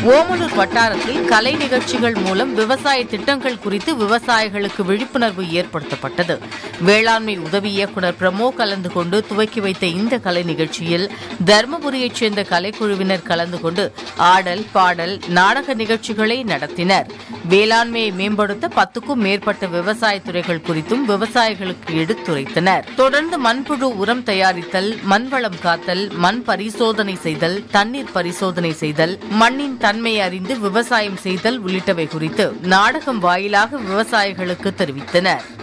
ஓமலூர் வட்டாரத்தில் கலை நிகழ்ச்சிகள் மூலம் விவசாய திட்டங்கள் குறித்து விவசாயிகளுக்கு விழிப்புணர்வு ஏற்படுத்தப்பட்டது வேளாண்மை உதவி இயக்குநர் பிரமோ கலந்து கொண்டு துவக்கி வைத்த இந்த கலை நிகழ்ச்சியில் தருமபுரியைச் சேர்ந்த கலைக்குழுவினர் கலந்து கொண்டு ஆடல் பாடல் நாடக நிகழ்ச்சிகளை நடத்தினர் வேளாண்மையை மேம்படுத்த பத்துக்கும் மேற்பட்ட விவசாய துறைகள் குறித்தும் விவசாயிகளுக்கு எடுத்துரைத்தனர் தொடர்ந்து மண்புழு உரம் தயாரித்தல் மண்வளம் காத்தல் மண் பரிசோதனை செய்தல் தண்ணீர் பரிசோதனை செய்தல் மண்ணின் தன்மை அறிந்து விவசாயம் செய்தல் உள்ளிட்டவை குறித்து நாடகம் வாயிலாக விவசாயிகளுக்கு தெரிவித்தனர்